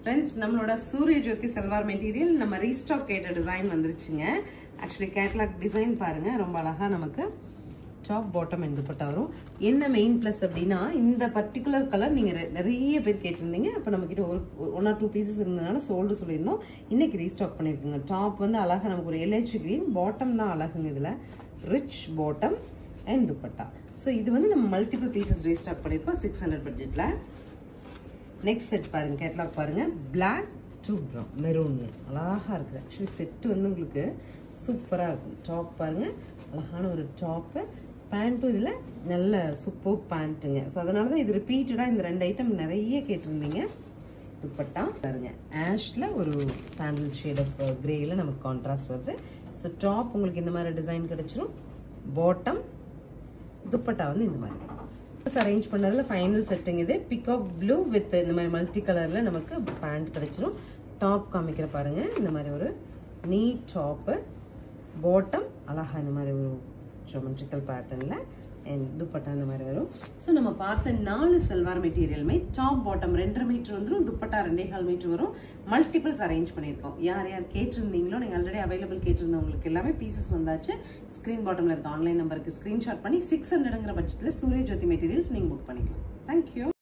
friends நம்மளோட Suriya Jothi salwar material நம்ம restock கேட்ட டிசைன் வந்துருச்சுங்க ஆக்சுவலி கேட்லாக் டிசைன் பாருங்க ரொம்ப அழகா நமக்கு டாப் பாட்டம் இந்த பட்டா வரும் என்ன மெயின் ப்ளஸ் அப்படின்னா இந்த பர்டிகுலர் கலர் நீங்கள் நிறைய பேர் கேட்டிருந்தீங்க அப்போ நம்மக்கிட்ட ஒரு ஒன் ஆர் டூ பீசஸ் இருந்ததுனால சோல்டு சொல்லியிருந்தோம் இன்னைக்கு ரீஸ்டாக் பண்ணியிருக்குங்க டாப் வந்து அழகா நமக்கு ஒரு எல்ஹெச் கிரீன் பாட்டம் தான் அழகுங்க இதில் rich bottom and dupatta so இது வந்து நம்ம மல்டிபிள் பீசஸ் ரீஸ்டாக் பண்ணியிருக்கோம் சிக்ஸ் ஹண்ட்ரட் பட்ஜெட்டில் நெக்ஸ்ட் செட் பாருங்க கேட்லாக் பாருங்க பிளாக் டு ப்ரௌன் மெரூனுங்க அழகா இருக்குது ஆக்சுவலி செட் வந்து உங்களுக்கு சூப்பராக இருக்கும் டாப் பாருங்க அழகான ஒரு டாப்பு பேண்ட்டும் இதில் நல்ல சூப்பர் பேண்ட்டுங்க ஸோ அதனால தான் இது ரிப்பீட்டடாக இந்த ரெண்டு ஐட்டம் நிறைய கேட்டிருந்தீங்க துப்பட்டா பாருங்க ஆஷ்ல ஒரு சாண்டில் ஷேட் ஆஃப் கிரேயில் நமக்கு கான்ட்ராஸ்ட் வருது ஸோ டாப் உங்களுக்கு இந்த மாதிரி டிசைன் கிடைச்சிரும் பாட்டம் துப்பட்டா வந்து இந்த மாதிரி அரேஞ்ச் பண்ணதுல ஃபைனல் செட்டிங் இது பிகாக் ப்ளூ வித் இந்த மாதிரி மல்டி கலர்ல நமக்கு பேண்ட் கிடைச்சிரும் டாப் காமிக்கிற பாருங்க இந்த மாதிரி ஒரு நீட் டாப்பு பாட்டம் அழகா இந்த மாதிரி ஒரு ஜோமெட்ரிக்கல் பேட்டர்னில் அண்ட் துப்பட்டா இந்த மாதிரி வரும் ஸோ நம்ம பார்த்த நாலு சல்வார் மெட்டீரியலுமே டாப் பாட்டம் ரெண்டரை மீட்டர் வந்துடும் துப்பட்டா ரெண்டே கால் மீட்டர் வரும் மல்டிபிள்ஸ் அரேஞ்ச் பண்ணியிருக்கோம் யார் யார் கேட்டிருந்தீங்களோ நீங்கள் ஆல்ரெடி அவைலபிள் கேட்டிருந்தவங்களுக்கு எல்லாமே பீசஸ் வந்தாச்சு ஸ்க்ரீன் பாட்டமில் இருக்க ஆன்லைன் நம்பருக்கு ஸ்க்ரீன்ஷாட் பண்ணி சிக்ஸ் ஹண்ட்ரடுங்கிற பட்ஜெட்டில் சூரிய ஜோதி மெட்டீரியல்ஸ் நீங்கள் புக் பண்ணிக்கலாம் தேங்க்யூ